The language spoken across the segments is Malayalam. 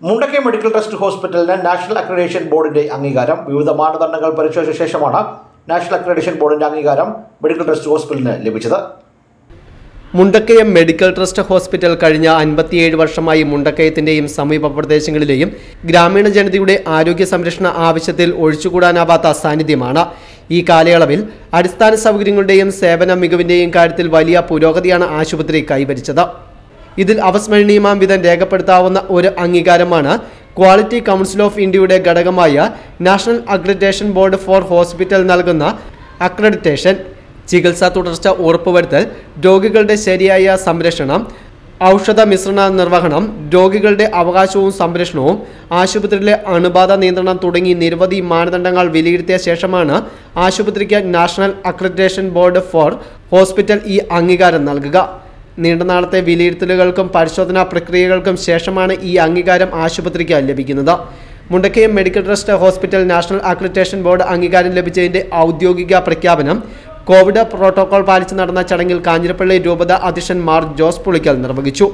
മുണ്ടക്കൈ മെഡിക്കൽ ട്രസ്റ്റ് ഹോസ്പിറ്റലിന് നാഷണൽ അക്രഡിറ്റേഷൻ ബോർഡിന്റെ അംഗീകാരം വിവിധ മാനദണ്ഡങ്ങൾ പരിശോധിച്ച ശേഷമാണ് നാഷണൽ അക്രഡിറ്റേഷൻ ബോർഡിന്റെ അംഗീകാരം മെഡിക്കൽ ട്രസ്റ്റ് ഹോസ്പിറ്റലിന് ലഭിച്ചത് മുണ്ടക്കയം മെഡിക്കൽ ട്രസ്റ്റ് ഹോസ്പിറ്റൽ കഴിഞ്ഞ അൻപത്തിയേഴ് വർഷമായി മുണ്ടക്കയത്തിന്റെയും സമീപ പ്രദേശങ്ങളിലെയും ഗ്രാമീണ ജനതയുടെ ആരോഗ്യ സംരക്ഷണ ആവശ്യത്തിൽ ഒഴിച്ചുകൂടാനാവാത്ത സാന്നിധ്യമാണ് ഈ കാലയളവിൽ അടിസ്ഥാന സൗകര്യങ്ങളുടെയും സേവന മികവിന്റെയും കാര്യത്തിൽ വലിയ പുരോഗതിയാണ് ആശുപത്രി കൈവരിച്ചത് ഇതിൽ അവസ്മരണീയമാം വിധം രേഖപ്പെടുത്താവുന്ന ഒരു അംഗീകാരമാണ് ക്വാളിറ്റി കൗൺസിൽ ഓഫ് ഇന്ത്യയുടെ ഘടകമായ national accreditation board for hospital നൽകുന്ന അക്രഡിറ്റേഷൻ ചികിത്സാ തുടർച്ച ഉറപ്പുവരുത്തൽ രോഗികളുടെ ശരിയായ സംരക്ഷണം ഔഷധ മിശ്രണ നിർവഹണം രോഗികളുടെ അവകാശവും സംരക്ഷണവും ആശുപത്രിയിലെ അണുബാധ നിയന്ത്രണം തുടങ്ങി നിരവധി മാനദണ്ഡങ്ങൾ വിലയിരുത്തിയ ശേഷമാണ് ആശുപത്രിക്ക് national accreditation board for hospital ഈ അംഗീകാരം നൽകുക നീണ്ട നാളത്തെ വിലയിരുത്തലുകൾക്കും പരിശോധനാ പ്രക്രിയകൾക്കും ശേഷമാണ് ഈ അംഗീകാരം ആശുപത്രിക്ക് ലഭിക്കുന്നത് Mundakayam medical trust hospital national accreditation board അംഗീകാരം ലഭിച്ചതിന്റെ ഔദ്യോഗിക പ്രഖ്യാപനം കോവിഡ് പ്രോട്ടോകോൾ പാലിച്ച് നടന്ന ചടങ്ങിൽ കാഞ്ഞിരപ്പള്ളി രൂപത അധ്യക്ഷൻ മാർ ജോസ് പുളിക്കൽ നിർവഹിച്ചു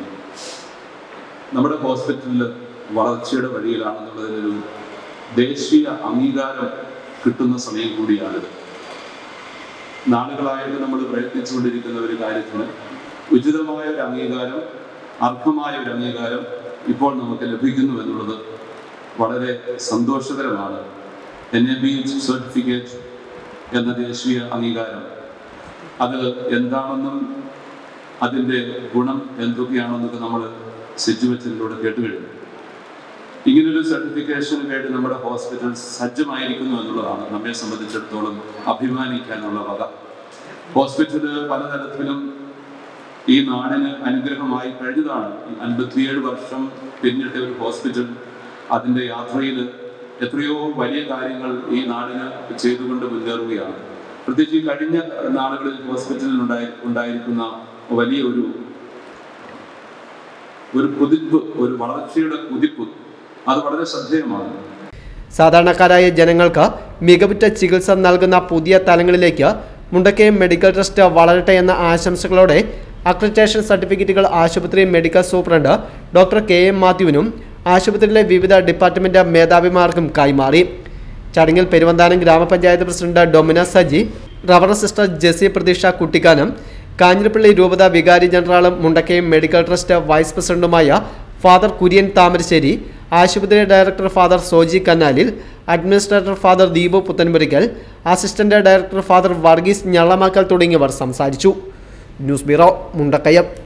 നമ്മുടെ ഹോസ്പിറ്റലിൽ വളർച്ചയുടെ വഴിയിലാണെന്നുള്ളതിനൊരു ദേശീയ അംഗീകാരം കിട്ടുന്ന സമയം കൂടിയാണിത് നാളുകളായിട്ട് നമ്മൾ പ്രയത്നിച്ചുകൊണ്ടിരിക്കുന്ന ഒരു കാര്യത്തിന് ഉചിതമായ ഒരു അംഗീകാരം അർഹമായ ഒരു അംഗീകാരം ഇപ്പോൾ നമുക്ക് ലഭിക്കുന്നു എന്നുള്ളത് വളരെ സന്തോഷകരമാണ് എൻ എ ബി സർട്ടിഫിക്കറ്റ് എന്ന ദേശീയ അംഗീകാരം അത് എന്താണെന്നും അതിൻ്റെ ഗുണം എന്തൊക്കെയാണെന്നൊക്കെ നമ്മൾ സിറ്റുവേഷനിലൂടെ കേട്ടുകഴിഞ്ഞു ഇങ്ങനൊരു സർട്ടിഫിക്കേഷന് വേണ്ടി നമ്മുടെ ഹോസ്പിറ്റൽ സജ്ജമായിരിക്കുന്നു എന്നുള്ളതാണ് നമ്മെ സംബന്ധിച്ചിടത്തോളം അഭിമാനിക്കാനുള്ള വക ഹോസ്പിറ്റല് പലതരത്തിലും ഈ നാടിന് അനുഗ്രഹമായി കഴിഞ്ഞതാണ് അൻപത്തിയേഴ് വർഷം പിന്നിട്ട ഒരു ഹോസ്പിറ്റൽ അതിൻ്റെ യാത്രയിൽ എത്രയോ വലിയ കാര്യങ്ങൾ ഈ നാടിന് ചെയ്തുകൊണ്ട് മുന്നേറുകയാണ് പ്രത്യേകിച്ച് ഈ കഴിഞ്ഞ നാളുകളിൽ ഹോസ്പിറ്റലിൽ ഉണ്ടായി ഉണ്ടായിരിക്കുന്ന വലിയ ഒരു ഒരു കുതിപ്പ് ഒരു വളർച്ചയുടെ കുതിപ്പ് അത് വളരെ ശ്രദ്ധേയമാണ് സാധാരണക്കാരായ ജനങ്ങൾക്ക് മികവുറ്റ ചികിത്സ നൽകുന്ന പുതിയ തലങ്ങളിലേക്ക് മുണ്ടക്കയം മെഡിക്കൽ ട്രസ്റ്റ് വളരട്ടെ എന്ന ആശംസകളോടെ അക്രഡിറ്റേഷൻ സർട്ടിഫിക്കറ്റുകൾ ആശുപത്രി medical superintendent doctor K M മാത്യുവിനും ആശുപത്രിയിലെ വിവിധ ഡിപ്പാർട്ട്മെന്റ് മേധാവിമാർക്കും കൈമാറി ചടങ്ങിൽ Peruvanthanam grama panchayat president Domina Saji rev sister Jessy Pratheeksha Kuttikkanam Kanjirappally രൂപത വികാരി ജനറാളും മുണ്ടക്കയം മെഡിക്കൽ ട്രസ്റ്റ് വൈസ് പ്രസിഡന്റുമായ ഫാദർ കുര്യൻ താമരശ്ശേരി ആശുപത്രി director father Soji Kannalil administrator father Deepu Puthanpurikkal assistant director father Varghese Njallamakkal തുടങ്ങിയവർ സംസാരിച്ചു ന്യൂസ് ബ്യൂറോ മുണ്ടക്കയം